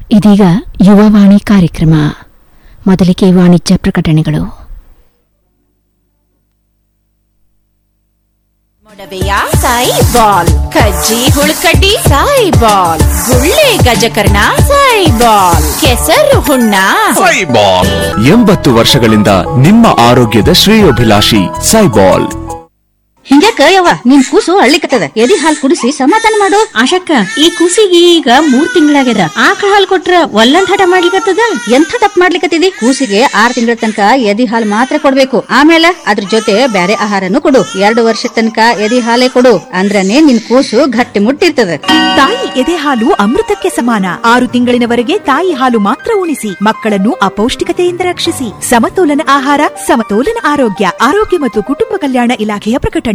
ಇದೀಗ ಯುವವಾಣಿ ಕಾರ್ಯಕ್ರಮ ಮೊದಲಿಗೆ ವಾಣಿಜ್ಯ ಪ್ರಕಟಣೆಗಳು ಮೊಡವೆಯ ಸಾಯಿ ಬಾಲ್ ಕಜ್ಜಿ ಹುಳ್ಕಡ್ಡಿ ಸಾಯಿ ಬಾಲ್ ಗುಳ್ಳೆ ಗಜಕರ್ಣ ಸಾಯಿ ಬಾಲ್ ಕೆಸರು ಹುಣ್ಣ ಸೈಬಾಲ್ ಎಂಬತ್ತು ವರ್ಷಗಳಿಂದ ನಿಮ್ಮ ಆರೋಗ್ಯದ ಶ್ರೇಯೋಭಿಲಾಷಿ ಸೈಬಾಲ್ ಹಿಂಗ್ಯಾಕ ಯವ್ವ ನಿನ್ ಕೂಸು ಅಳ್ಳಿಕತ್ತದ ಎದಿ ಹಾಲ್ ಕುಡಿಸಿ ಸಮಾಧಾನ ಮಾಡು ಆಶಕ್ಕ ಈ ಕೂಸಿಗೆ ಈಗ ಮೂರ್ ತಿಂಗಳಾಗ್ಯದ ಆಕಳ ಹಾಲ್ ಕೊಟ್ರ ಒಲ್ಲಂದ್ ಹಠ ಮಾಡ್ಲಿಕತ್ತದ ಎಂಥ ತಪ್ಪು ಮಾಡ್ಲಿಕತ್ತಿದಿ ಕೂಸಿಗೆ ಆರ್ ತಿಂಗಳ ತನಕ ಎದಿ ಹಾಲ್ ಮಾತ್ರ ಕೊಡ್ಬೇಕು ಆಮೇಲೆ ಅದ್ರ ಜೊತೆ ಬ್ಯಾರೆ ಆಹಾರನು ಕೊಡು ಎರಡು ವರ್ಷ ತನಕ ಎದಿ ಹಾಲೇ ಕೊಡು ಅಂದ್ರನೇ ನಿನ್ ಕೂಸು ಗಟ್ಟಿ ಮುಟ್ಟಿರ್ತದ ತಾಯಿ ಎದೆ ಹಾಲು ಅಮೃತಕ್ಕೆ ಸಮಾನ ಆರು ತಿಂಗಳಿನವರೆಗೆ ತಾಯಿ ಹಾಲು ಮಾತ್ರ ಉಣಿಸಿ ಮಕ್ಕಳನ್ನು ಅಪೌಷ್ಟಿಕತೆಯಿಂದ ರಕ್ಷಿಸಿ ಸಮತೋಲನ ಆಹಾರ ಸಮತೋಲನ ಆರೋಗ್ಯ ಆರೋಗ್ಯ ಮತ್ತು ಕುಟುಂಬ ಕಲ್ಯಾಣ ಇಲಾಖೆಯ ಪ್ರಕಟಣೆ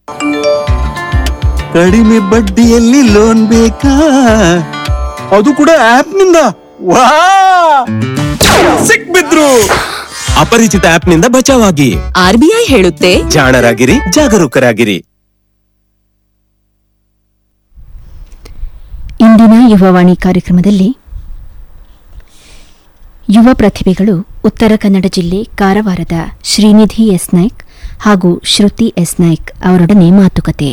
ಕಡಿಮೆ ಬಡ್ಡಿಯಲ್ಲಿ ಲೋನ್ ಬೇಕಾ ಅದು ಕೂಡ ಆಪ್ ನಿಂದ ವಾ ಸಿಕ್ಬಿದ್ರು ಅಪರಿಚಿತ ಆಪ್ ನಿಂದ ಬಚಾವಾಗಿ ಆರ್ಬಿಐ ಹೇಳುತ್ತೆ ಜಾಣರಾಗಿರಿ ಜಾಗರೂಕರಾಗಿರಿ ಇಂದಿನ ಯುವವಾಣಿ ಕಾರ್ಯಕ್ರಮದಲ್ಲಿ ಯುವ ಪ್ರತಿಭೆಗಳು ಉತ್ತರ ಕನ್ನಡ ಜಿಲ್ಲೆ ಕಾರವಾರದ ಶ್ರೀನಿಧಿ ಎಸ್ ನಾಯ್ಕ್ ಹಾಗೂ ಶ್ರುತಿ ಎಸ್ ನಾಯ್ಕ್ ಅವರೊಡನೆ ಮಾತುಕತೆ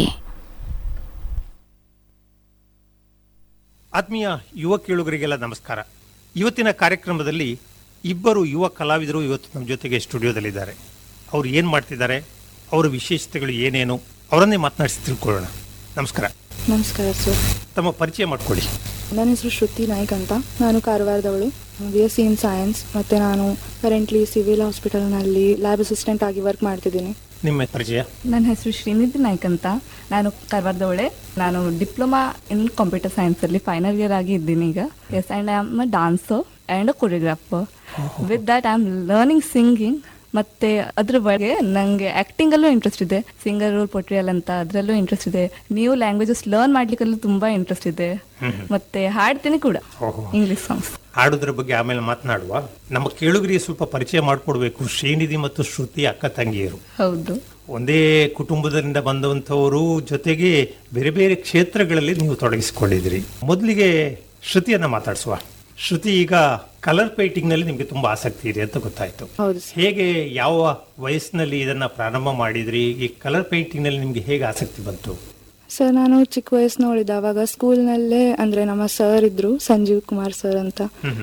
ಆತ್ಮೀಯ ಯುವ ಕೇಳುಗರಿಗೆಲ್ಲ ನಮಸ್ಕಾರ ಇವತ್ತಿನ ಕಾರ್ಯಕ್ರಮದಲ್ಲಿ ಇಬ್ಬರು ಯುವ ಕಲಾವಿದರು ಇವತ್ತು ನಮ್ಮ ಜೊತೆಗೆ ಸ್ಟುಡಿಯೋದಲ್ಲಿದ್ದಾರೆ ಅವರು ಏನು ಮಾಡ್ತಿದ್ದಾರೆ ಅವರ ವಿಶೇಷತೆಗಳು ಏನೇನು ಅವರನ್ನೇ ಮಾತನಾಡಿಸಿ ತಿಳ್ಕೊಳ್ಳೋಣ ನಮಸ್ಕಾರ ನಮಸ್ಕಾರ ಸರ್ ತಮ್ಮ ಪರಿಚಯ ಮಾಡ್ಕೊಳ್ಳಿ ನನ್ನ ಹೆಸರು ಶ್ರುತಿ ನಾಯ್ಕ್ ಅಂತ ನಾನು ಕಾರವಾರದವಳು B S C in science ಮತ್ತು ನಾನು ಕರೆಂಟ್ಲಿ ಸಿವಿಲ್ ಹಾಸ್ಪಿಟಲ್ನಲ್ಲಿ ಲ್ಯಾಬ್ ಅಸಿಸ್ಟೆಂಟ್ ಆಗಿ ವರ್ಕ್ ಮಾಡ್ತಿದ್ದೀನಿ ನಿಮ್ಮ ಪರಿಚಯ ನನ್ನ ಹೆಸರು ಶ್ರೀನಿಧಿ ನಾಯ್ಕ್ ಅಂತ ನಾನು ಕಾರವಾರದವಳೆ ನಾನು ಡಿಪ್ಲೊಮಾ ಇನ್ ಕಂಪ್ಯೂಟರ್ ಸೈನ್ಸಲ್ಲಿ ಫೈನಲ್ ಇಯರ್ ಆಗಿ ಇದ್ದೀನಿ ಈಗ yes and I am a dancer and a choreographer with that I am learning singing ಮತ್ತೆ ಅದ್ರ ಬಗ್ಗೆ ನನಗೆ ಆ್ಯಕ್ಟಿಂಗಲ್ಲೂ ಇಂಟ್ರೆಸ್ಟ್ ಇದೆ ಸಿಂಗರ್ ರೋಲ್ ಪೊಟ್ರಿಯಲ್ ಅಂತ ಅದರಲ್ಲೂ ಇಂಟ್ರೆಸ್ಟ್ ಇದೆ ನ್ಯೂ ಲ್ಯಾಂಗ್ವೇಜಸ್ ಲರ್ನ್ ಮಾಡ್ಲಿಕ್ಕಲ್ಲೂ ತುಂಬ ಇಂಟ್ರೆಸ್ಟ್ ಇದೆ ಮತ್ತೆ ಹಾಡ್ತೀನಿ ಕೂಡ ಓಹೋ. ಇಂಗ್ಲಿಷ್ ಸಾಂಗ್ಸ್ ಹಾಡೋದ್ರ ಬಗ್ಗೆ ಆಮೇಲೆ ಮಾತನಾಡುವ ನಮ್ಮ ಕೇಳುಗರಿಗೆ ಸ್ವಲ್ಪ ಪರಿಚಯ ಮಾಡಿಕೊಡ್ಬೇಕು ಶ್ರೀನಿಧಿ ಮತ್ತು ಶ್ರುತಿ ಅಕ್ಕ ತಂಗಿಯರು ಹೌದು ಒಂದೇ ಕುಟುಂಬದಿಂದ ಬಂದಂಥವರು ಜೊತೆಗೆ ಬೇರೆ ಬೇರೆ ಕ್ಷೇತ್ರಗಳಲ್ಲಿ ನೀವು ತೊಡಗಿಸಿಕೊಂಡಿದ್ದೀರಿ ಮೊದಲಿಗೆ ಶ್ರುತಿಯನ್ನ ಮಾತಾಡಿಸುವ ಶ್ರುತಿ ಈಗ ಕಲರ್ ಪೇಂಟಿಂಗ್ ನಲ್ಲಿ ನಿಮಗೆ ತುಂಬಾ ಆಸಕ್ತಿ ಇದೆ ಅಂತ ಗೊತ್ತಾಯ್ತು ಹೌದು ಸರ್ ಹೇಗೆ ಯಾವ ವಯಸ್ಸಿನಲ್ಲಿ ಇದನ್ನ ಪ್ರಾರಂಭ ಮಾಡಿದ್ರಿ ಈ ಕಲರ್ ಪೇಂಟಿಂಗ್ ನಲ್ಲಿ ನಿಮ್ಗೆ ಹೇಗೆ ಆಸಕ್ತಿ ಬಂತು ಸರ್ ನಾನು ಚಿಕ್ಕ ವಯಸ್ಸಿನವಳಿದ್ದಾವಾಗ ಸ್ಕೂಲ್ನಲ್ಲೇ ಅಂದರೆ ನಮ್ಮ ಸರ್ ಇದ್ರು ಸಂಜೀವ್ ಕುಮಾರ್ ಸರ್ ಅಂತ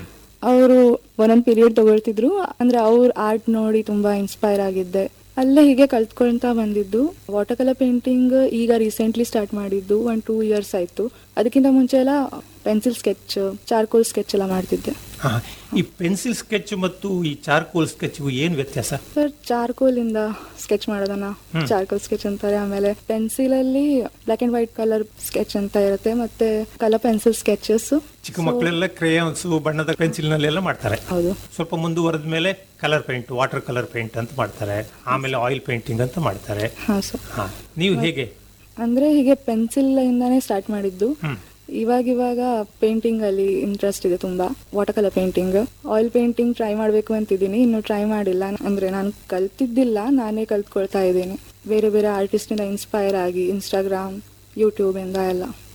ಅವರು ಒಂದೊಂದು ಪೀರಿಯಡ್ ತಗೊಳ್ತಿದ್ರು ಅಂದರೆ ಅವ್ರ ಆರ್ಟ್ ನೋಡಿ ತುಂಬ ಇನ್ಸ್ಪೈರ್ ಆಗಿದ್ದೆ ಅಲ್ಲೇ ಹೀಗೆ ಕಲ್ತ್ಕೊಳ್ತಾ ಬಂದಿದ್ದು ವಾಟರ್ ಕಲರ್ ಪೇಂಟಿಂಗ್ ಈಗ ರೀಸೆಂಟ್ಲಿ ಸ್ಟಾರ್ಟ್ ಮಾಡಿದ್ದು ಒನ್ ಟೂ ಇಯರ್ಸ್ ಆಯಿತು ಅದಕ್ಕಿಂತ ಮುಂಚೆ ಎಲ್ಲ ಪೆನ್ಸಿಲ್ ಸ್ಕೆಚ್ ಚಾರ್ಕೋಲ್ ಸ್ಕೆಚ್ ಎಲ್ಲ ಮಾಡ್ತಿದ್ದೆ ಹಾ, ಈ ಪೆನ್ಸಿಲ್ ಸ್ಕೆಚ್ ಮತ್ತು ಈ ಚಾರ್ಕೋಲ್ ಸ್ಕೆಚ್ಗೂ ಏನು ವ್ಯತ್ಯಾಸ ಸರ್ ಚಾರ್ಕೋಲ್ ಇಂದ ಸ್ಕೆಚ್ ಮಾಡೋದನ್ನ ಚಾರ್ಕೋಲ್ ಸ್ಕೆಚ್ ಅಂತಾರೆ ಆಮೇಲೆ ಪೆನ್ಸಿಲ್ ಅಲ್ಲಿ black and white colour sketch ಅಂತ ಇರುತ್ತೆ ಮತ್ತೆ ಕಲರ್ ಪೆನ್ಸಿಲ್ ಸ್ಕೆಚಸ್ ಚಿಕ್ಕ ಮಕ್ಕಳೆಲ್ಲ ಕ್ರೇಯಾನ್ಸ್ ಬಣ್ಣದ ಪೆನ್ಸಿಲ್ ನಲ್ಲೆಲ್ಲ ಮಾಡ್ತಾರೆ ಹೌದು ಸ್ವಲ್ಪ ಮುಂದುವರೆದ ಮೇಲೆ colour paint water colour paint ಅಂತ ಮಾಡ್ತಾರೆ ಆಮೇಲೆ ಆಯಿಲ್ ಪೇಂಟಿಂಗ್ ಅಂತ ಮಾಡ್ತಾರೆ ಹಾ ಸರ್ ಹಾ ನೀವು ಹೇಗೆ ಅಂದ್ರೆ ಹೀಗೆ ಪೆನ್ಸಿಲ್ ಇಂದಾನೇ ಸ್ಟಾರ್ಟ್ ಮಾಡಿದ್ದು ಇವಾಗ ಇವಾಗ ಪೇಂಟಿಂಗ್ ಅಲ್ಲಿ ಇಂಟ್ರೆಸ್ಟ್ ಇದೆ ತುಂಬಾ water colour painting oil painting try ಮಾಡ್ಬೇಕು ಅಂತಿದ್ದೀನಿ ಇನ್ನು ಟ್ರೈ ಮಾಡಿಲ್ಲ ಅಂದ್ರೆ ನಾನು ಕಲ್ತಿದ್ದಿಲ್ಲ ನಾನೇ ಕಲ್ತ್ಕೊಳ್ತಾ ಇದ್ದೀನಿ ಬೇರೆ ಬೇರೆ ಆರ್ಟಿಸ್ಟ್ ಇಂದ ಇನ್ಸ್ಪೈರ್ ಆಗಿ ಇನ್ಸ್ಟಾಗ್ರಾಮ್ ಯೂಟ್ಯೂಬ್ ಇಂದ ಎಲ್ಲ